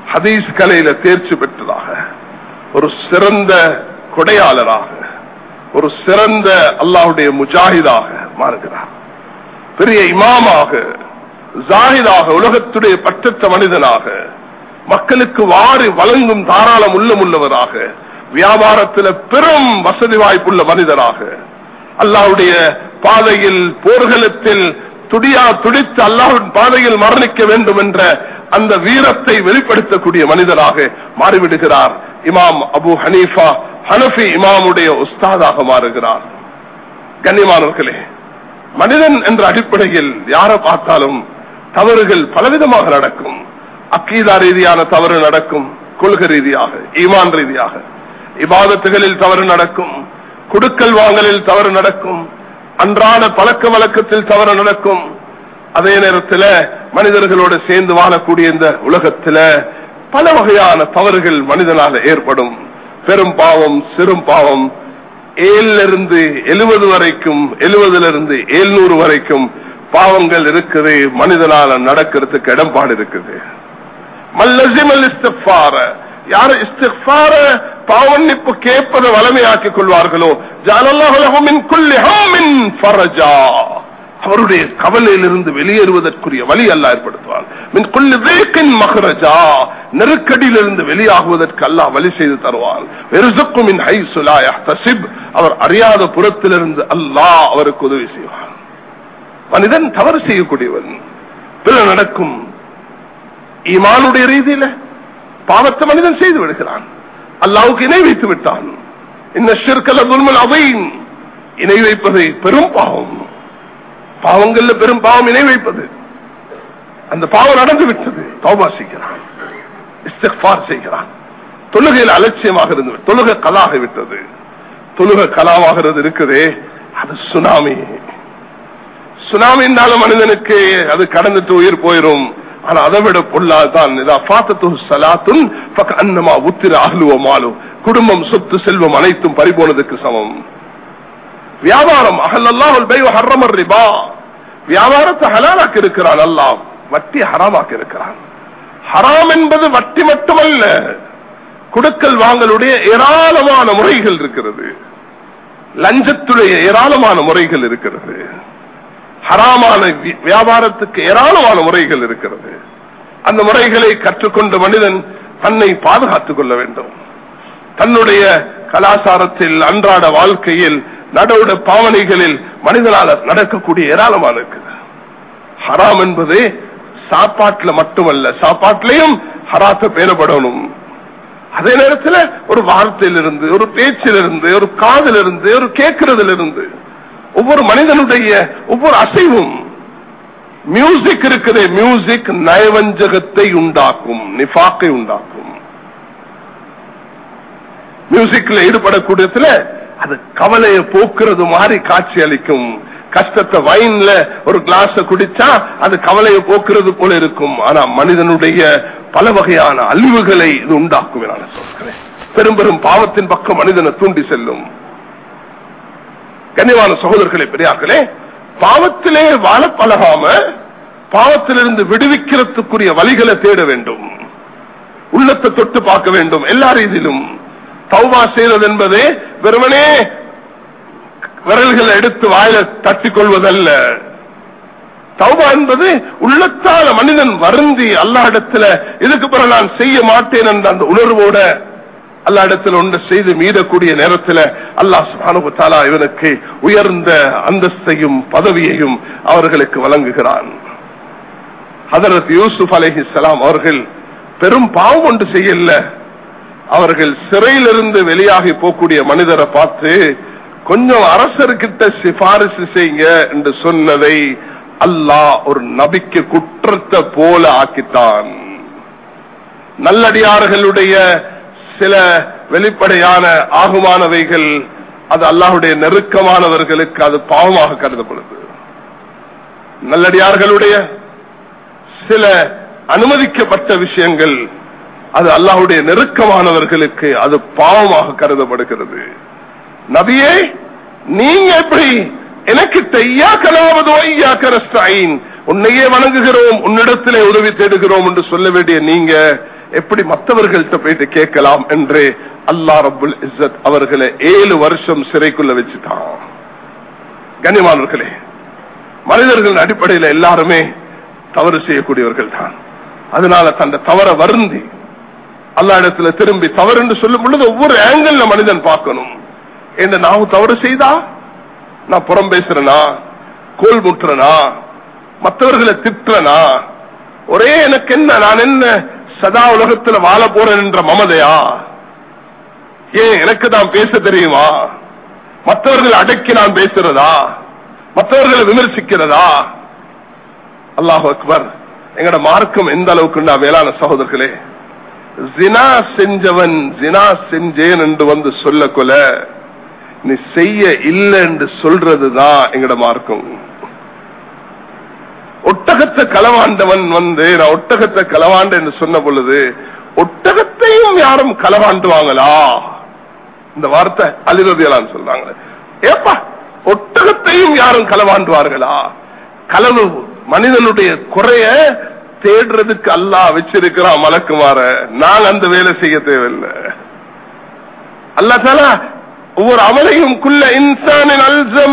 ஹதீஸ் கலையில தேர்ச்சி பெற்றதாக ஒரு சிறந்த கொடையாளராக ஒரு சிறந்த அல்லாஹுடைய முஜாஹிதாக மாறுகிறார் பெரிய இமாமாக ஜாஹிதாக உலகத்துடைய பற்றற்ற மனிதனாக மக்களுக்கு வாரி வழங்கும் தாராளம் உள்ளமுள்ளவராக வியாபாரத்தில் பெரும் வசதி வாய்ப்புள்ள மனிதராக அல்லாஹுடைய பாதையில் போர்களத்தில் துடியா துடித்து அல்லாஹின் பாதையில் மரணிக்க வேண்டும் என்ற அந்த வீரத்தை வெளிப்படுத்தக்கூடிய மனிதராக மாறிவிடுகிறார் இமாம் அபு ஹனீஃபா ஹனஃபி இமாமுடைய உஸ்தாதாக மாறுகிறார் கண்ணியமானவர்களே மனிதன் என்ற அடிப்படையில் யாரை பார்த்தாலும் தவறுகள் பலவிதமாக நடக்கும் அக்கீதா ரீதியான தவறு நடக்கும் கொள்கை ரீதியாக ஈமான் ரீதியாக இபாதத்துகளில் தவறு நடக்கும் குடுக்கல் வாங்கலில் தவறு நடக்கும் அன்றாட பழக்க வழக்கத்தில் தவறு நடக்கும் அதே நேரத்தில் மனிதர்களோடு சேர்ந்து வாழக்கூடிய இந்த உலகத்துல பல வகையான தவறுகள் மனிதனால ஏற்படும் பெரும் பாவம் சிறும் பாவம் ஏழிலிருந்து எழுபது வரைக்கும் எழுபதிலிருந்து எழுநூறு வரைக்கும் பாவங்கள் இருக்குது மனிதனால நடக்கிறதுக்கு இடம்பாடு இருக்குது மல்லசிமல் இஸ்திஃபார யார் இஸ்திஃபார பாவன்னிப்பு கேட்பதை வளமையாக்கிக் கொள்வார்களோ ஜாலல்லாஹுலஹுமின் குல்லி ஹம்மின் ஃபரஜா அவருடைய கவலையிலிருந்து வெளியேறுவதற்குரிய வழி அல்ல ஏற்படுத்துவார் மின் கொல்லு வேக்கின் மகரஜா நெருக்கடியிலிருந்து வெளியாகுவதற்கு அல்லாஹ் வழி செய்து தருவான் வெறுசுக்கும் ஹை சுலாயா தசிப் அவர் அறியாத புறத்திலிருந்து அல்லாஹ் அவருக்கு உதவி செய்வான் மனிதன் தவறு செய்யக்கூடியவன் பிற நடக்கும் ஈமானுடைய ரீதியில பாவத்தை மனிதன் செய்து விடுகிறான் அல்லாவுக்கு இணை வைத்து விட்டான் இந்த ஷிற்கல துல்மல் அவை இணை வைப்பதை பெரும் பாவம் பாவங்கள்ல பெரும் பாவம் இணை வைப்பது அந்த பாவம் நடந்து விட்டது தௌபா செய்கிறான் இஸ்திக்பார் செய்கிறான் தொழுகையில் அலட்சியமாக இருந்து தொழுகை கலாக விட்டது தொழுகை கலாவாகிறது இருக்குதே அது சுனாமி சுனாமினால மனிதனுக்கு அது கடந்துட்டு உயிர் போயிரும் ஆனா அதை விட பொல்லாதான் சலாத்துன் அன்னமா உத்திர அகலுவமாலும் குடும்பம் சொத்து செல்வம் அனைத்தும் பறிபோனதுக்கு சமம் வியாபாரம் அகல்லாஹல் ரிபா வியாபாரத்தை ஹலாலாக்கி இருக்கிறான் அல்லாஹ் வட்டி ஹராமாக்கி இருக்கிறான் ஹராம் என்பது வட்டி மட்டுமல்ல குடுக்கல் வாங்கலுடைய ஏராளமான முறைகள் இருக்கிறது லஞ்சத்துடைய ஏராளமான முறைகள் இருக்கிறது ஹராமான வியாபாரத்துக்கு ஏராளமான முறைகள் இருக்கிறது அந்த முறைகளை கற்றுக்கொண்ட மனிதன் தன்னை பாதுகாத்துக் கொள்ள வேண்டும் தன்னுடைய கலாச்சாரத்தில் அன்றாட வாழ்க்கையில் நடவுட பாவனைகளில் மனிதனால் நடக்கக்கூடிய ஏராளமான இருக்குது ஹராம் என்பது சாப்பாட்டுல மட்டுமல்ல சாப்பாட்டிலையும் ஹராத்த பேணப்படணும் அதே நேரத்தில் ஒரு வார்த்தையிலிருந்து ஒரு பேச்சிலிருந்து ஒரு காதிலிருந்து ஒரு கேட்கறதிலிருந்து ஒவ்வொரு மனிதனுடைய ஒவ்வொரு அசைவும் மியூசிக் இருக்குது மியூசிக் நயவஞ்சகத்தை உண்டாக்கும் நிஃபாக்கை உண்டாக்கும் மியூசிக்ல ஈடுபடக்கூடியதுல அது கவலையை போக்குறது மாதிரி காட்சி அளிக்கும் கஷ்டத்தை வைன்ல ஒரு கிளாஸ் குடிச்சா அது கவலையை போக்குறது போல இருக்கும் ஆனா மனிதனுடைய பல வகையான அழிவுகளை இது உண்டாக்கும் நான் சொல்கிறேன் பெரும் பெரும் பாவத்தின் பக்கம் மனிதனை தூண்டி செல்லும் கண்ணியமான சகோதரர்களே பெரியார்களே பாவத்திலே வாழ பழகாம பாவத்திலிருந்து விடுவிக்கிறதுக்குரிய வழிகளை தேட வேண்டும் உள்ளத்தை தொட்டு பார்க்க வேண்டும் எல்லா ரீதியிலும் தௌபா செய்வது என்பதே வெறுமனே விரல்களை எடுத்து வாயில தட்டிக் கொள்வதல்ல தௌபா என்பது உள்ளத்தால மனிதன் வருந்தி அல்லா இடத்துல இதுக்கு பிறகு நான் செய்ய மாட்டேன் என்ற அந்த உணர்வோட அல்லா இடத்துல ஒன்று செய்து மீறக்கூடிய நேரத்தில் அல்லாஹ் சுபானுபத்தாலா இவனுக்கு உயர்ந்த அந்தஸ்தையும் பதவியையும் அவர்களுக்கு வழங்குகிறான் ஹதரத் யூசுப் அலஹி சலாம் அவர்கள் பெரும் பாவம் ஒன்று செய்யல அவர்கள் சிறையிலிருந்து வெளியாகி போகக்கூடிய மனிதரை பார்த்து கொஞ்சம் அரசர்கிட்ட சிபாரிசு செய்யுங்க என்று சொன்னதை அல்லாஹ் ஒரு நபிக்கு குற்றத்தை போல ஆக்கித்தான் நல்லடியார்களுடைய சில வெளிப்படையான ஆகுமானவைகள் அது அல்லாஹுடைய நெருக்கமானவர்களுக்கு அது பாவமாக கருதப்படுது நல்லடியார்களுடைய சில அனுமதிக்கப்பட்ட விஷயங்கள் அது அல்லாஹுடைய நெருக்கமானவர்களுக்கு அது பாவமாக கருதப்படுகிறது நபியே நீங்க எப்படி எனக்கு ஐயா கலாவதோ ஐயா கரஸ்டாயின் உன்னையே வணங்குகிறோம் உன்னிடத்திலே உதவி தேடுகிறோம் என்று சொல்ல வேண்டிய நீங்க எப்படி மற்றவர்கள்ட்ட போயிட்டு கேட்கலாம் என்று அல்லாஹ் ரபுல் இஸ்ஸத் அவர்களை ஏழு வருஷம் சிறைக்குள்ள வச்சுட்டான் கண்ணியமானவர்களே மனிதர்கள் அடிப்படையில் எல்லாருமே தவறு செய்யக்கூடியவர்கள் தான் அதனால தந்த தவற வருந்தி அல்லா இடத்துல திரும்பி தவறு என்று சொல்லும் பொழுது ஒவ்வொரு ஆங்கிள் மனிதன் பார்க்கணும் என்ன நான் தவறு செய்தா நான் புறம் பேசுறேனா கோல் முட்டுறனா மற்றவர்களை திட்டுறனா ஒரே எனக்கு என்ன நான் என்ன சதா உலகத்துல வாழ போறேன் என்ற மமதையா ஏன் எனக்கு தான் பேச தெரியுமா மற்றவர்கள் அடக்கி நான் பேசுறதா மற்றவர்களை விமர்சிக்கிறதா அல்லாஹ் அக்பர் எங்கட மார்க்கம் எந்த அளவுக்கு மேலான சகோதரர்களே ஜினா செஞ்சவன் ஜினா செஞ்சேன் என்று வந்து சொல்ல கொல நீ செய்ய இல்லை என்று சொல்றதுதான் எங்கட மார்க்கம் ஒட்டகத்தை களவாண்டவன் வந்து நான் ஒட்டகத்தை களவாண்டு என்று சொன்ன பொழுது ஒட்டகத்தையும் யாரும் களவாண்டுவாங்களா இந்த வார்த்தை அலிரதியலான்னு சொல்றாங்க ஏப்பா ஒட்டகத்தையும் யாரும் களவாண்டுவார்களா களவு மனிதனுடைய குறைய தேடுறதுக்கு அல்லா வச்சிருக்கிறான் மலக்குமார நாங்க அந்த வேலை செய்ய தேவையில்லை அல்லா தாலா ஒவ்வொரு அமலையும் குள்ள இன்சானின் அல்சம்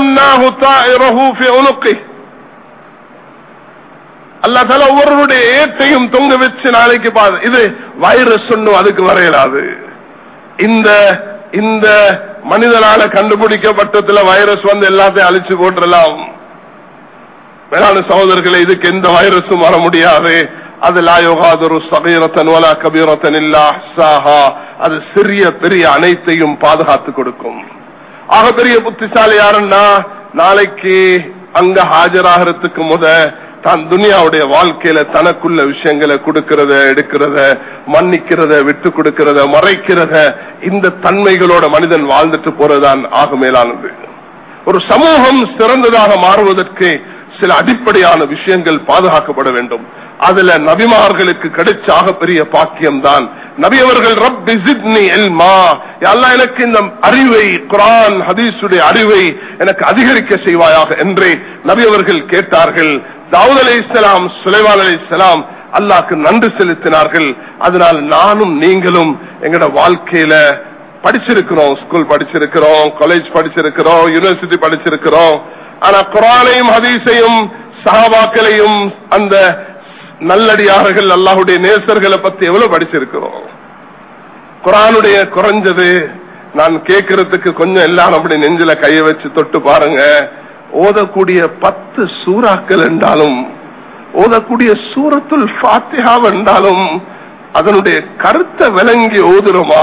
அல்லா தால ஒவ்வொருடைய ஏற்றையும் தொங்க வச்சு நாளைக்கு பாது இது வைரஸ் ஒன்னும் அதுக்கு வரையலாது இந்த இந்த மனிதனால கண்டுபிடிக்கப்பட்டதுல வைரஸ் வந்து எல்லாத்தையும் அழிச்சு போட்டுடலாம் வேளாண் சகோதரர்களை இதுக்கு எந்த வைரஸும் வர முடியாது அது லாயோகாதொரு சகீரத்தன் வலா கபீரத்தன் இல்லா சாஹா அது சிறிய பெரிய அனைத்தையும் பாதுகாத்து கொடுக்கும் ஆக பெரிய புத்திசாலி யாருன்னா நாளைக்கு அங்க ஆஜராகிறதுக்கு முத தான் துனியாவுடைய வாழ்க்கையில தனக்குள்ள விஷயங்களை கொடுக்கிறத எடுக்கிறத மன்னிக்கிறத விட்டு கொடுக்கிறத மறைக்கிறத இந்த தன்மைகளோட மனிதன் வாழ்ந்துட்டு போறதுதான் ஆக மேலானது ஒரு சமூகம் சிறந்ததாக மாறுவதற்கு சில அடிப்படையான விஷயங்கள் பாதுகாக்கப்பட வேண்டும் அதுல நபிமார்களுக்கு கிடைச்ச பெரிய பாக்கியம் தான் நபி அவர்கள் ரப் எல்மா எல்லாம் எனக்கு இந்த அறிவை குரான் ஹதீஸுடைய அறிவை எனக்கு அதிகரிக்க செய்வாயாக என்று நபி அவர்கள் கேட்டார்கள் தாவூத் அலி இஸ்லாம் சுலைவான் அலி இஸ்லாம் அல்லாக்கு நன்றி செலுத்தினார்கள் அதனால் நானும் நீங்களும் எங்களோட வாழ்க்கையில படிச்சிருக்கிறோம் ஸ்கூல் படிச்சிருக்கிறோம் காலேஜ் படிச்சிருக்கிறோம் யூனிவர்சிட்டி படிச்சிருக்கிறோம் ஆனா குரானையும் ஹதீஸையும் சஹாபாக்களையும் அந்த நல்லடியார்கள் அல்லாஹுடைய நேசர்களை பத்தி எவ்வளவு படிச்சிருக்கிறோம் குரானுடைய குறைஞ்சது நான் கேட்கறதுக்கு கொஞ்சம் எல்லாரும் அப்படி நெஞ்சில கைய வச்சு தொட்டு பாருங்க ஓதக்கூடிய பத்து சூறாக்கள் என்றாலும் ஓதக்கூடிய சூரத்துல் ஃபாத்திஹா என்றாலும் அதனுடைய கருத்தை விளங்கி ஓதுறோமா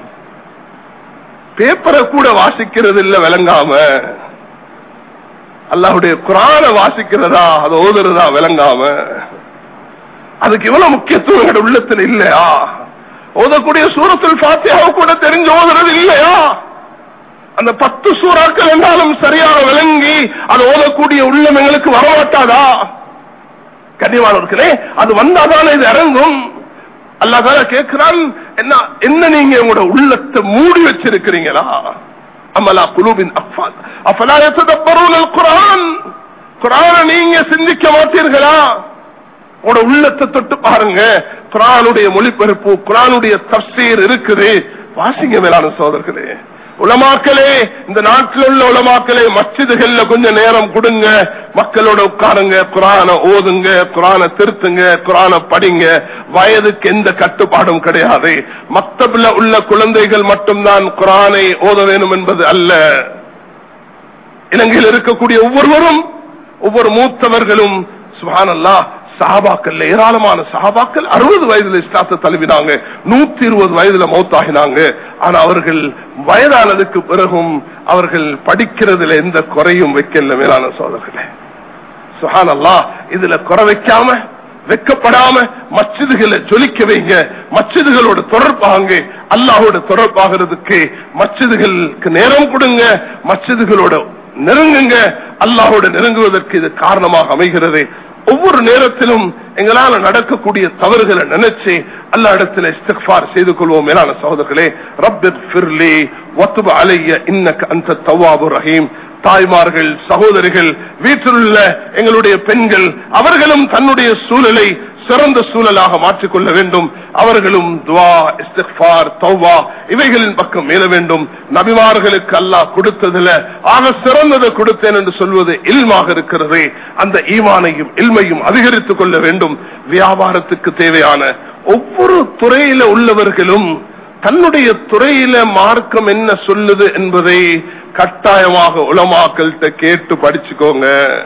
பேப்பரை கூட வாசிக்கிறது இல்ல விளங்காம அல்லாஹுடைய குரான வாசிக்கிறதா அது ஓதுறதா விளங்காம அதுக்கு இவ்வளவு முக்கியத்துவம் எங்க உள்ளத்துல இல்லையா ஓதக்கூடிய சூரத்தில் பாத்தியாவை கூட தெரிஞ்சு ஓதுறது இல்லையா அந்த பத்து சூறாக்கள் என்றாலும் சரியாக விளங்கி அது ஓதக்கூடிய உள்ளம் எங்களுக்கு வரமாட்டாதா கண்ணியமானவர்களே அது வந்தாதானே இது இறங்கும் அல்லாதால கேட்கிறான் என்ன என்ன நீங்க உங்களோட உள்ளத்தை மூடி வச்சிருக்கிறீங்களா அமலா குலூபின் அஃபால் அஃபலா யததப்பரூன குர்ஆன் குர்ஆன நீங்க சிந்திக்க மாட்டீர்களா உங்களோட உள்ளத்தை தொட்டு பாருங்க குரானுடைய மொழிபெயர்ப்பு குரானுடைய தப்சீர் இருக்குது வாசிங்க மேலான சோதர்களே உலமாக்களே இந்த நாட்டில் உள்ள உலமாக்களே மச்சிதுகள்ல கொஞ்சம் நேரம் கொடுங்க மக்களோட உட்காருங்க குரான ஓதுங்க குரான திருத்துங்க குரான படிங்க வயதுக்கு எந்த கட்டுப்பாடும் கிடையாது மக்தபில் உள்ள குழந்தைகள் மட்டும்தான் குரானை ஓத வேண்டும் என்பது அல்ல இலங்கையில் இருக்கக்கூடிய ஒவ்வொருவரும் ஒவ்வொரு மூத்தவர்களும் சுபானல்லா சஹாபாக்கள் ஏராளமான சஹாபாக்கள் அறுபது வயதுல இஸ்லாத்தை தழுவினாங்க நூத்தி இருபது வயதுல மௌத்தாகினாங்க ஆனா அவர்கள் வயதானதுக்கு பிறகும் அவர்கள் படிக்கிறதுல எந்த குறையும் வைக்கல மேலான சோதர்களே சுஹான் அல்லா இதுல குறை வைக்காம வெக்கப்படாம மச்சிதுகளை ஜொலிக்க வைங்க மச்சிதுகளோட தொடர்பாங்க அல்லாஹோட தொடர்பாகிறதுக்கு மச்சிதுகளுக்கு நேரம் கொடுங்க மச்சிதுகளோட நெருங்குங்க அல்லாஹோட நெருங்குவதற்கு இது காரணமாக அமைகிறது ஒவ்வொரு நேரத்திலும் எங்களால நடக்கக்கூடிய தவறுகளை நினைச்சு அல்ல இடத்துல இஸ்திஃபார் செய்து கொள்வோம் மேலான சகோதரர்களே ரப்பிர் ஃபிர்லி வத்துப அலைய இன்னக்க அந்த தவாபு ரஹீம் தாய்மார்கள் சகோதரிகள் வீட்டில் உள்ள எங்களுடைய பெண்கள் அவர்களும் தன்னுடைய சூழலை சிறந்த சூழலாக மாற்றிக்கொள்ள வேண்டும் அவர்களும் துவா இஸ்திக்பார் தௌவா இவைகளின் பக்கம் மேல வேண்டும் நபிமார்களுக்கு அல்லாஹ் கொடுத்ததுல ஆக சிறந்ததை கொடுத்தேன் என்று சொல்வது இல்மாக இருக்கிறது அந்த ஈமானையும் இல்மையும் அதிகரித்துக் கொள்ள வேண்டும் வியாபாரத்துக்கு தேவையான ஒவ்வொரு துறையில உள்ளவர்களும் தன்னுடைய துறையில மார்க்கம் என்ன சொல்லுது என்பதை கட்டாயமாக உலமாக்கள்கிட்ட கேட்டு படிச்சுக்கோங்க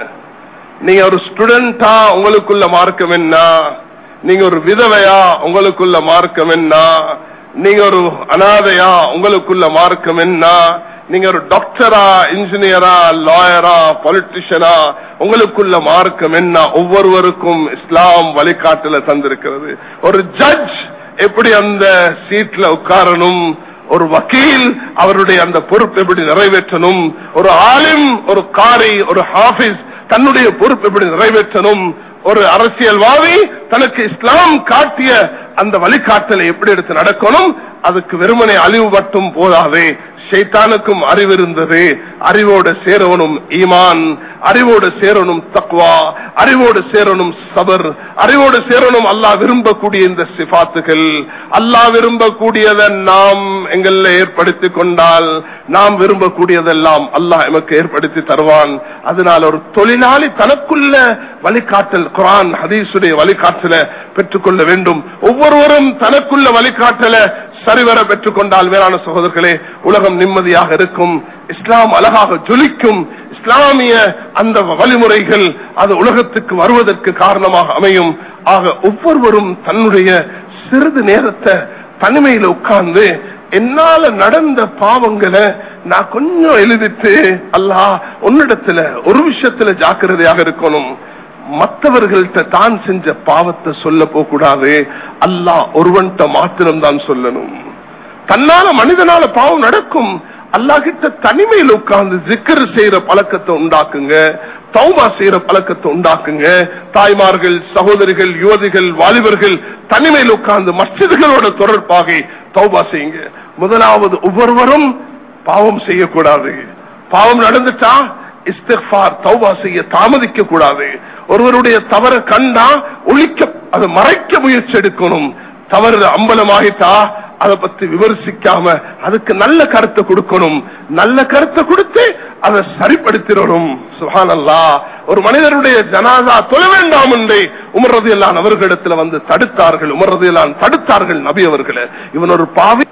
நீங்க ஒரு ஸ்டூடெண்டா உங்களுக்குள்ள மார்க்கம் என்ன நீங்க ஒரு விதவையா உங்களுக்குள்ள மார்க்கம் என்ன நீங்க ஒரு அனாதையா உங்களுக்குள்ள மார்க்கம் என்ன நீங்க ஒரு டாக்டரா இன்ஜினியரா லாயரா பொலிட்டிஷியனா உங்களுக்குள்ள மார்க்கம் என்ன ஒவ்வொருவருக்கும் இஸ்லாம் வழிகாட்டுல தந்திருக்கிறது ஒரு ஜட்ஜ் எப்படி அந்த சீட்ல உட்காரணும் ஒரு வக்கீல் அவருடைய அந்த பொறுப்பு எப்படி நிறைவேற்றணும் ஒரு ஆலிம் ஒரு காரி ஒரு ஹாபிஸ் தன்னுடைய பொறுப்பு எப்படி நிறைவேற்றணும் ஒரு அரசியல்வாதி தனக்கு இஸ்லாம் காட்டிய அந்த வழிகாட்டலை எப்படி எடுத்து நடக்கணும் அதுக்கு வெறுமனை அழிவு மட்டும் போதாதே ஷைத்தானுக்கும் அறிவு இருந்தது அறிவோடு சேரவனும் ஈமான் அறிவோடு சேரணும் தக்வா அறிவோடு சேரணும் சபர் அறிவோடு சேரணும் அல்லாஹ் விரும்பக்கூடிய இந்த சிபாத்துகள் அல்லாஹ் விரும்பக்கூடியதை நாம் எங்கள்ல ஏற்படுத்தி கொண்டால் நாம் விரும்பக்கூடியதெல்லாம் அல்லாஹ் எமக்கு ஏற்படுத்தி தருவான் அதனால் ஒரு தொழிலாளி தனக்குள்ள வழிகாட்டல் குரான் ஹதீசுடைய வழிகாட்டல பெற்றுக்கொள்ள வேண்டும் ஒவ்வொருவரும் தனக்குள்ள வழிகாட்டல சரிவர பெற்றுக் கொண்டால் வேளாண் சகோதரர்களே உலகம் நிம்மதியாக இருக்கும் இஸ்லாம் அழகாக ஜொலிக்கும் இஸ்லாமிய அந்த வழிமுறைகள் அது உலகத்துக்கு வருவதற்கு காரணமாக அமையும் ஆக ஒவ்வொருவரும் தன்னுடைய சிறிது நேரத்தை தனிமையில உட்கார்ந்து என்னால நடந்த பாவங்களை நான் கொஞ்சம் எழுதிட்டு அல்லாஹ் உன்னிடத்துல ஒரு விஷயத்துல ஜாக்கிரதையாக இருக்கணும் மற்றவர்கள்ட்ட தான் செஞ்ச பாவத்தை சொல்ல போக கூடாது அல்லாஹ் ஒருவன்ட்ட மாத்திரம் தான் சொல்லணும் தன்னால மனிதனால பாவம் நடக்கும் அல்லா கிட்ட தனிமையில் உட்கார்ந்து ஜிக்கர் செய்யற பழக்கத்தை உண்டாக்குங்க தௌமா செய்யற பழக்கத்தை உண்டாக்குங்க தாய்மார்கள் சகோதரிகள் யுவதிகள் வாலிபர்கள் தனிமையில் உட்கார்ந்து மஸ்ஜிதுகளோட தொடர்பாக தௌபா செய்யுங்க முதலாவது ஒவ்வொருவரும் பாவம் செய்யக்கூடாது பாவம் நடந்துட்டா இஸ்திஃபார் தௌபா செய்ய தாமதிக்க கூடாது ஒருவருடைய தவற கண்டா ஒழிக்க அதை மறைக்க முயற்சி எடுக்கணும் தவறு அம்பலமாகிட்டா அதை பத்தி விமர்சிக்காம அதுக்கு நல்ல கருத்தை கொடுக்கணும் நல்ல கருத்தை கொடுத்து அதை சரிப்படுத்திடணும் சுஹானல்லா ஒரு மனிதனுடைய ஜனாதா தொழ வேண்டாம் என்றே உமர்றது எல்லாம் அவர்களிடத்துல வந்து தடுத்தார்கள் உமர்றது எல்லாம் தடுத்தார்கள் நபி அவர்களை இவன் ஒரு பாவி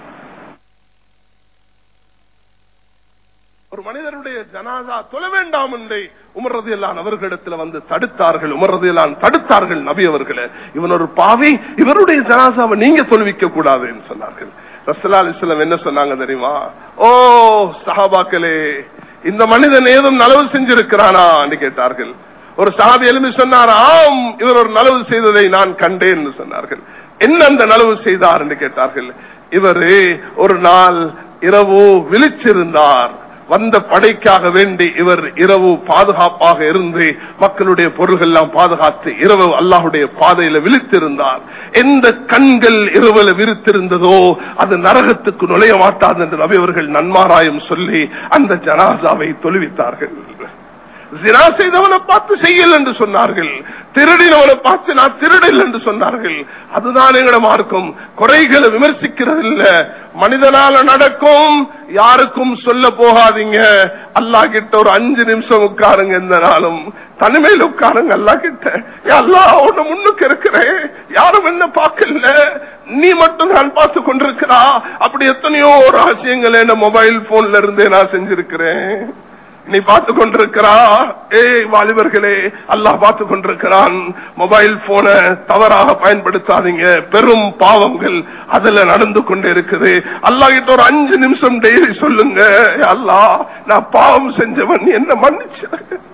ஒரு மனிதனுடைய ஜனாதா தொழ வேண்டாம் என்றே உமர்றது எல்லாம் அவர்களிடத்துல வந்து தடுத்தார்கள் உமர்றது எல்லாம் தடுத்தார்கள் நபி அவர்களை இவன் ஒரு பாவி இவருடைய ஜனாசாவை நீங்க தொழுவிக்க கூடாதுன்னு சொன்னார்கள் ரசலா அலிஸ்லாம் என்ன சொன்னாங்க தெரியுமா ஓ சஹாபாக்களே இந்த மனிதன் ஏதும் நலவு செஞ்சிருக்கிறானா என்று கேட்டார்கள் ஒரு சஹாபி எழுப்பி சொன்னார் ஆம் இவர் ஒரு நலவு செய்ததை நான் கண்டேன் என்று சொன்னார்கள் என்ன அந்த நலவு செய்தார் என்று கேட்டார்கள் இவர் ஒரு நாள் இரவு விழிச்சிருந்தார் வந்த படைக்காக வேண்டி இவர் இரவு பாதுகாப்பாக இருந்து மக்களுடைய பொருள்கள் எல்லாம் பாதுகாத்து இரவு அல்லாஹுடைய பாதையில விழித்திருந்தார் எந்த கண்கள் இரவுல விரித்திருந்ததோ அது நரகத்துக்கு நுழைய மாட்டாது என்று நபியவர்கள் நன்மாராயம் சொல்லி அந்த ஜனாசாவை தொழுவித்தார்கள் ஜினா செய்தவனை பார்த்து செய்யல் என்று சொன்னார்கள் திருடினவனை பார்த்து நான் திருடல் என்று சொன்னார்கள் அதுதான் எங்கட மார்க்கம் குறைகளை விமர்சிக்கிறது இல்ல மனிதனால நடக்கும் யாருக்கும் சொல்ல போகாதீங்க அல்லா கிட்ட ஒரு அஞ்சு நிமிஷம் உட்காருங்க எந்த நாளும் தனிமையில் உட்காருங்க அல்லா கிட்ட அல்லா உன்னை முன்னுக்கு இருக்கிறேன் யாரும் என்ன பார்க்கல நீ மட்டும் நான் பார்த்து கொண்டிருக்கிறா அப்படி எத்தனையோ ரகசியங்களை என்ன மொபைல் போன்ல இருந்தே நான் செஞ்சிருக்கிறேன் நீ பார்த்து கொண்டிருக்கிறா ஏய் வாலிபர்களே அல்லாஹ் பார்த்து கொண்டிருக்கிறான் மொபைல் போனை தவறாக பயன்படுத்தாதீங்க பெரும் பாவங்கள் அதுல நடந்து கொண்டு இருக்குது அல்லாஹ் கிட்ட ஒரு அஞ்சு நிமிஷம் டெய்லி சொல்லுங்க அல்லாஹ் நான் பாவம் செஞ்சவன் என்ன மன்னிச்சு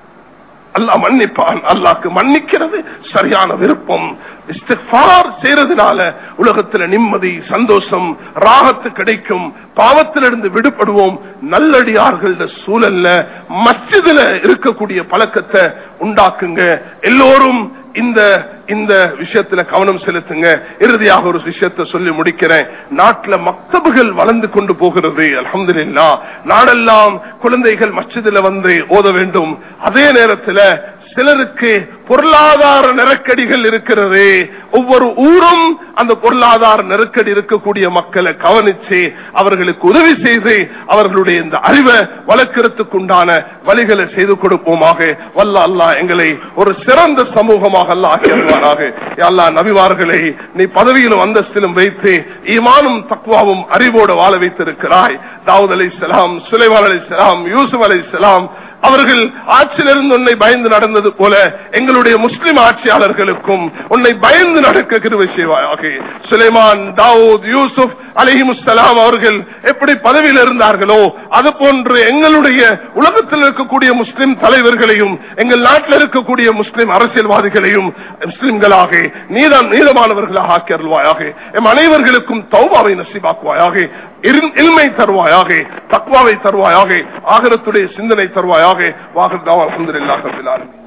அல்லாஹ் மன்னிப்பான் அல்லாஹ்க்கு மன்னிக்கிறது சரியான விருப்பம் இஸ்திக்பார் செய்யறதுனால உலகத்துல நிம்மதி சந்தோஷம் ராகத்து கிடைக்கும் பாவத்திலிருந்து விடுபடுவோம் நல்லடியார்கள் சூழல்ல மஸ்ஜிதுல இருக்கக்கூடிய பழக்கத்தை உண்டாக்குங்க எல்லோரும் இந்த இந்த விஷயத்துல கவனம் செலுத்துங்க இறுதியாக ஒரு விஷயத்தை சொல்லி முடிக்கிறேன் நாட்டுல மக்தபுகள் வளர்ந்து கொண்டு போகிறது அலமதுல்லா நாடெல்லாம் குழந்தைகள் மஸ்ஜிதுல வந்து ஓத வேண்டும் அதே நேரத்துல சிலருக்கு பொருளாதார நெருக்கடிகள் இருக்கிறது ஒவ்வொரு ஊரும் அந்த பொருளாதார நெருக்கடி இருக்கக்கூடிய மக்களை கவனிச்சு அவர்களுக்கு உதவி செய்து அவர்களுடைய இந்த அறிவை வளர்க்கறதுக்கு உண்டான வழிகளை செய்து கொடுப்போமாக வல்ல அல்லாஹ் எங்களை ஒரு சிறந்த சமூகமாக அல்லாஹ் ஆக்கிடுவாராக அல்லா நபிமார்களை நீ பதவியிலும் அந்தஸ்திலும் வைத்து ஈமானும் தக்குவாவும் அறிவோடு வாழ வைத்திருக்கிறாய் தாவூத் அலை சலாம் சுலைமான் அலை சலாம் யூசுப் அலை சலாம் அவர்கள் ஆட்சியிலிருந்து உன்னை பயந்து நடந்தது போல எங்களுடைய முஸ்லிம் ஆட்சியாளர்களுக்கும் உன்னை பயந்து நடக்க கிருவை செய்வாயாக சுலைமான் தாவூத் யூசுப் அலிஹிமுஸ்லாம் அவர்கள் எப்படி பதவியில் இருந்தார்களோ அது போன்று எங்களுடைய உலகத்தில் இருக்கக்கூடிய முஸ்லிம் தலைவர்களையும் எங்கள் நாட்டில் இருக்கக்கூடிய முஸ்லிம் அரசியல்வாதிகளையும் முஸ்லிம்களாக நீதான் நீளமானவர்களாக ஆக்கியருள்வாயாக எம் அனைவர்களுக்கும் தௌபாவை நசிபாக்குவாயாக இல்மை தருவாயாக தக்வாவை தருவாயாக ஆகரத்துடைய சிந்தனை தருவாயாக வாகர் தாவா அலமதுல்லாஹ் ரபில் ஆலமீன்